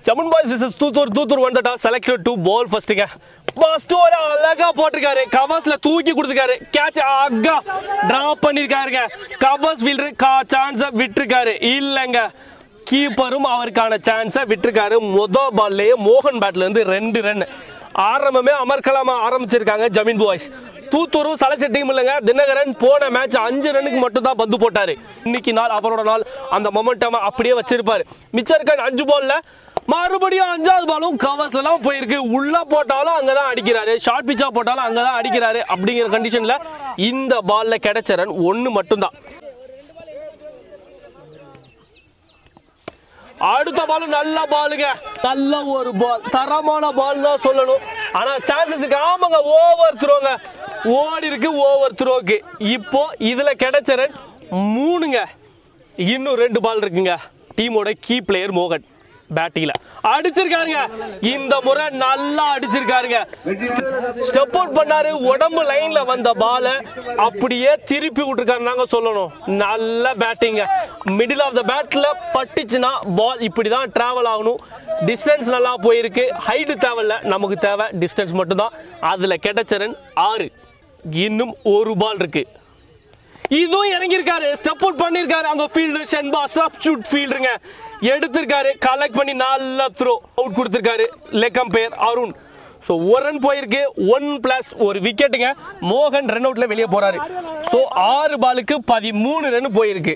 jamun boys versus Thoothoor Thoothoor வந்துட்டா selected to bowl ஃபர்ஸ்ட்டுங்க first ஒரு அழகா போட்டிருக்காரு கவர்ஸ்ல தூக்கி கொடுத்துருக்காரு கேட்ச் அக்கா டிராப் பண்ணிருக்காருங்க கவர்ஸ் ஃபீல்டர் கா சான்ஸ விட்டுருக்காரு இல்லைங்க கீப்பரும் அவருக்கான சான்ஸை விட்டுருக்காரு மொத பால்லையே மோகன் பேட்ல இருந்து ரெண்டு ரன் ஆரம்பமே அமர்கலாமா ஆரம்பிச்சிருக்காங்க ஜமீன் பாய்ஸ் தூத்தூரும் சலைச்ச டீம் இல்லைங்க தினகரன் போன மேட்ச் அஞ்சு ரன்னுக்கு மட்டும் தான் பந்து போட்டாரு இன்னைக்கு நாள் அவரோட நாள் அந்த மொமெண்டம் அப்படியே வச்சிருப்பாரு மிச்சம் இருக்க அஞ்சு பால்ல மறுபடியும் அஞ்சாவது பாலும் கவர்ஸ்ல தான் போயிருக்கு உள்ள போட்டாலும் அங்கதான் அடிக்கிறாரு ஷார்ட் பிச்சா போட்டாலும் அங்கதான் அடிக்கிறாரு அப்படிங்கிற கண்டிஷன்ல இந்த பால்ல கிடைச்ச ரன் ஒன்னு மட்டும்தான் அடுத்த பால் நல்ல பாலுங்க நல்ல ஒரு பால் தரமான பால் தான் சொல்லணும் ஆனா சான்சஸ் இருக்கு ஆமாங்க ஓவர் த்ரோங்க ஓடி இருக்கு ஓவர் த்ரோக்கு இப்போ இதுல கிடைச்ச ரன் மூணுங்க இன்னும் ரெண்டு பால் இருக்குங்க டீமோட கீ பிளேயர் மோகன் பேட்டிங்ல அடிச்சிருக்காருங்க இந்த முறை நல்லா அடிச்சிருக்காருங்க ஸ்டெப் அவுட் பண்ணாரு உடம்பு லைன்ல வந்த பால அப்படியே திருப்பி விட்டுருக்காரு நாங்க சொல்லணும் நல்ல பேட்டிங்க மிடில் ஆஃப் த பேட்ல பட்டுச்சுன்னா பால் இப்படிதான் டிராவல் ஆகணும் டிஸ்டன்ஸ் நல்லா போயிருக்கு ஹைட் தேவையில்ல நமக்கு தேவை டிஸ்டன்ஸ் மட்டும்தான் அதுல கிடைச்ச ரன் ஆறு இன்னும் ஒரு பால் இருக்கு இதுவும் இறங்கியிருக்காரு ஸ்டெப் அவுட் பண்ணிருக்காரு அந்த ஃபீல்டு ஷென்பா ஸ்டப் ஷூட் ஃபீல்டுங்க எடுத்திருக்காரு கலெக்ட் பண்ணி நல்ல த்ரோ அவுட் கொடுத்திருக்காரு லெக் அம்பையர் அருண் ஸோ ஒரு ரன் போயிருக்கு ஒன் பிளஸ் ஒரு விக்கெட்டுங்க மோகன் ரன் அவுட்ல வெளியே போறாரு ஸோ ஆறு பாலுக்கு பதிமூணு ரன் போயிருக்கு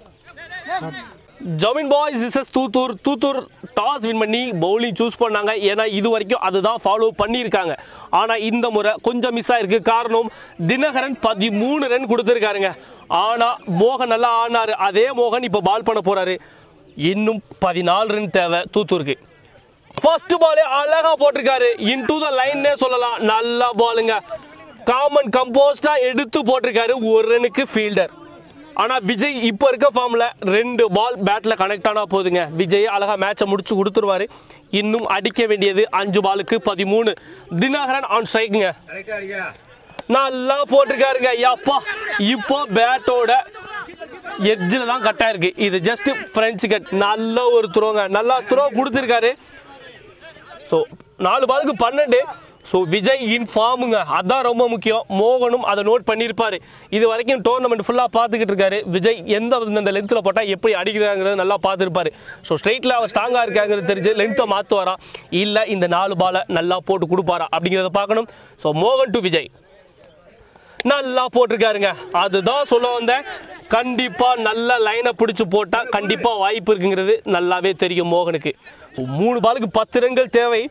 ஜமீன் boys versus Thoothoor Thoothoor toss win பண்ணி பவுலிங் சூஸ் பண்ணாங்க ஏன்னா இது வரைக்கும் அதுதான் ஃபாலோ பண்ணியிருக்காங்க ஆனால் இந்த முறை கொஞ்சம் மிஸ் ஆயிருக்கு காரணம் தினகரன் பதிமூணு ரன் கொடுத்துருக்காருங்க ஆனால் மோகன் நல்லா ஆடினாரு அதே மோகன் இப்போ பால் பண்ண போறாரு இன்னும் பதினாலு ரன் தேவை தூத்தூருக்கு ஃபர்ஸ்ட் பாலே அழகா போட்டிருக்காரு இன்டு த லைன்னே சொல்லலாம் நல்ல பாலுங்க காமன் கம்போஸ்டா எடுத்து போட்டிருக்காரு ஒரு ரனுக்கு ஃபீல்டர் ஆனா விஜய் இப்போ இருக்க ஃபார்ம்ல ரெண்டு பால் பேட்ல கனெக்ட் ஆனா போதுங்க விஜய் அழகா மேட்சை முடிச்சு கொடுத்துருவாரு இன்னும் அடிக்க வேண்டியது அஞ்சு பாலுக்கு பதிமூணு தினகரன் ஆன் ஸ்ட்ரைக்குங்க நல்லா போட்டிருக்காருங்க அப்பா இப்போ பேட்டோட எட்ஜில் தான் கட்டா இருக்கு இது ஜஸ்ட் ஃப்ரெஞ்ச் கட் நல்ல ஒரு த்ரோங்க நல்லா த்ரோ கொடுத்துருக்காரு ஸோ நாலு பாலுக்கு பன்னெண்டு ஸோ விஜய் இன் ஃபார்முங்க அதான் ரொம்ப முக்கியம் மோகனும் அதை நோட் பண்ணியிருப்பாரு இது வரைக்கும் டோர்னமெண்ட் ஃபுல்லாக பார்த்துக்கிட்டு இருக்காரு விஜய் எந்த இந்த லென்த்தில் போட்டால் எப்படி அடிக்கிறாங்கிறது நல்லா பார்த்துருப்பாரு ஸோ ஸ்ட்ரைட்டில் அவர் ஸ்ட்ராங்காக இருக்காங்கிறது தெரிஞ்சு லென்த்தை மாற்றுவாரா இல்லை இந்த நாலு பாலை நல்லா போட்டு கொடுப்பாரா அப்படிங்கிறத பார்க்கணும் ஸோ மோகன் டு விஜய் நல்லா போட்டிருக்காருங்க அதுதான் சொல்ல வந்தேன் கண்டிப்பா நல்ல லைனை பிடிச்சு போட்டா கண்டிப்பா வாய்ப்பு இருக்குங்கிறது நல்லாவே தெரியும் மோகனுக்கு மூணு பாலுக்கு பத்து ரன்கள் தேவை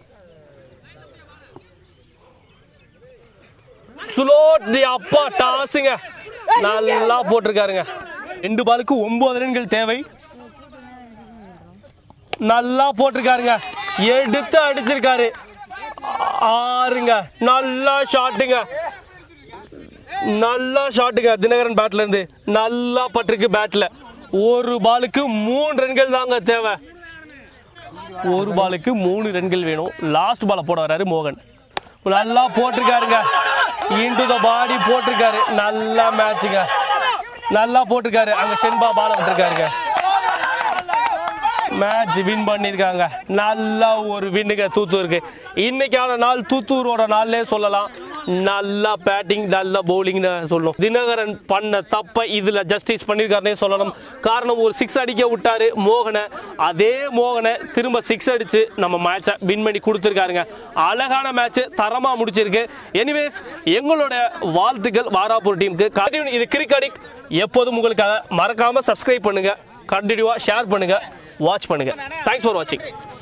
ஸ்லோட் அப்பா டாஸுங்க நல்லா போட்டிருக்காருங்க ரெண்டு பாலுக்கு ஒன்பது ரன்கள் தேவை நல்லா போட்டிருக்காருங்க எடுத்து அடிச்சிருக்காரு ஆறுங்க நல்லா ஷாட்டுங்க நல்லா ஷாட்டுங்க தினகரன் பேட்ல இருந்து நல்லா பட்டிருக்கு பேட்ல ஒரு பாலுக்கு மூணு ரன்கள் தாங்க தேவை ஒரு பாலுக்கு மூணு ரன்கள் வேணும் லாஸ்ட் பால போட வராரு மோகன் நல்லா போட்டிருக்காருங்க இன்டு த பாடி போட்டிருக்காரு நல்லா மேட்சுங்க நல்லா போட்டிருக்காரு அங்க சென்பா பால விட்டுருக்காருங்க மேட்ச் வின் பண்ணியிருக்காங்க நல்லா ஒரு வின்னுங்க தூத்தூருக்கு இன்னைக்கான நாள் தூத்தூரோட நாள்லே சொல்லலாம் நல்லா பேட்டிங் நல்ல பவுலிங்னு சொல்லணும் தினகரன் பண்ண தப்ப இதுல ஜஸ்டிஸ் பண்ணியிருக்காருனே சொல்லணும் காரணம் ஒரு சிக்ஸ் அடிக்க விட்டாரு மோகனை அதே மோகனை திரும்ப சிக்ஸ் அடிச்சு நம்ம மேட்சை வின் பண்ணி கொடுத்துருக்காருங்க அழகான மேட்ச் தரமா முடிச்சிருக்கு எனிவேஸ் எங்களோட வாழ்த்துக்கள் வாராப்பூர் டீமுக்கு கண்டினியூ இது கிரிக்கடிக் எப்போதும் உங்களுக்காக மறக்காம சப்ஸ்கிரைப் பண்ணுங்க கண்டினியூவா ஷேர் பண்ணுங்க வாட்ச் பண்ணுங்க தேங்க்ஸ் ஃபார் வாட்சிங்